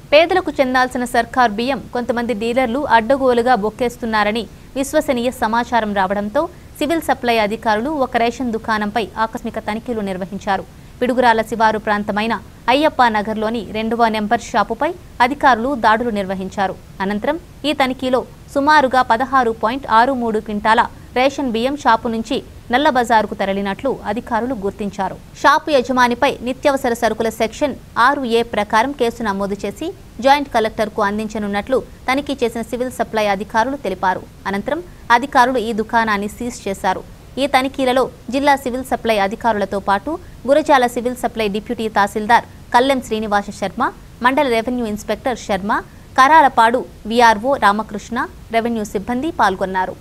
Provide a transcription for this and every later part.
పేదలకు చెందాల్సిన సర్కార్ బియ్యం కొంతమంది డీలర్లు అడ్డగోలుగా బొక్కేస్తున్నారని విశ్వసనీయ సమాచారం రావడంతో సివిల్ సప్లై అధికారులు ఒక రేషన్ దుకాణంపై ఆకస్మిక తనిఖీలు నిర్వహించారు పిడుగురాల శివారు ప్రాంతమైన అయ్యప్ప నగర్లోని రెండవ నెంబర్ షాపుపై అధికారులు దాడులు నిర్వహించారు అనంతరం ఈ తనిఖీలో సుమారుగా పదహారు పాయింట్ ఆరు మూడు క్వింటాల రేషన్ బియ్యం షాపు నుంచి నల్ల బజారుకు తరలినట్లు అధికారులు గుర్తించారు షాపు యజమానిపై నిత్యావసర సరుకుల సెక్షన్ ఆరు ఏ ప్రకారం కేసు నమోదు చేసి జాయింట్ కలెక్టర్కు అందించనున్నట్లు తనిఖీ చేసిన సివిల్ సప్లై అధికారులు తెలిపారు అనంతరం అధికారులు ఈ దుకాణాన్ని సీజ్ చేశారు ఈ తనిఖీలలో జిల్లా సివిల్ సప్లై అధికారులతో పాటు Gurajala civil supply deputy tahsildar Kallem Srinivasa Sharma మండల revenue inspector Sharma Karalapadu VRO Ramakrishna revenue సిబ్బంది పాల్గొన్నారు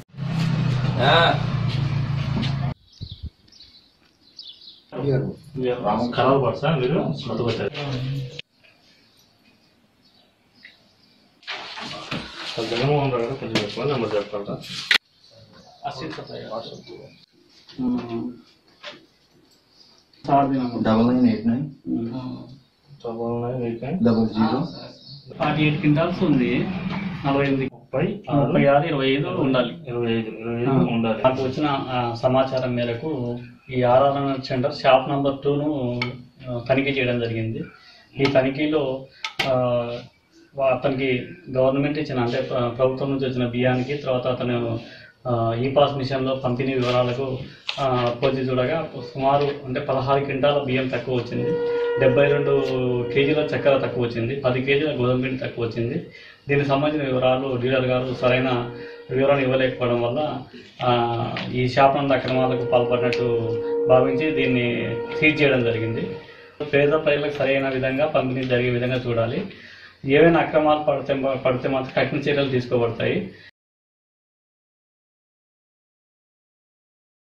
ఖరాబ్ పడతా మీరు మొదలుపెట్టారు జగన్మోహన్ రావు గారు కొంచెం ఎక్కువ నెంబర్ చెప్పాలి double nine eight nine double nine eight nine double zero forty eight quintals ఉంది నలభై ఎనిమిది ముప్పై ముప్పై ఆరు ఆరు ఇరవై ఐదు ఉండాలి ఇరవై ఐదు ఇరవై ఐదు ఉండాలి నాకు వచ్చిన ఆ, సమాచారం మేరకు ఈ ఆర్ఆర్ సెంటర్ షాప్ నంబర్ టూను తనిఖీ చేయడం జరిగింది ఈ తనిఖీలో ఆ, వా- అతనికి గవర్నమెంట్ ఇచ్చిన అంటే ప్ర- ప్రభుత్వం నుంచి వచ్చిన బియ్యానికి తర్వాత అతను ఈ పాస్ మిషన్లో పంపిణీ వివరాలకు ఆ, పోల్చి చూడగా సుమారు అంటే పదహారు క్వింటాల బియ్యం తక్కువ వచ్చింది డెబ్బై రెండు కేజీల చక్కెర తక్కువ వచ్చింది పది కేజీల గోధుమ పిండి తక్కువ వచ్చింది దీనికి సంబంధించిన వివరాలు డీలర్ గారు సరైన వివరణ ఇవ్వలేకపోవడం వల్ల ఆ, ఈ షాప్ నందు అక్రమాలకు పాల్పడినట్టు భావించి దీన్ని సీజ్ చేయడం జరిగింది పేద ప్రజలకు సరైన విధంగా పంపిణీ జరిగే విధంగా చూడాలి ఏవైనా అక్రమాలు పడితే పడితే మాత్రం కఠిన చర్యలు తీసుకోబడతాయి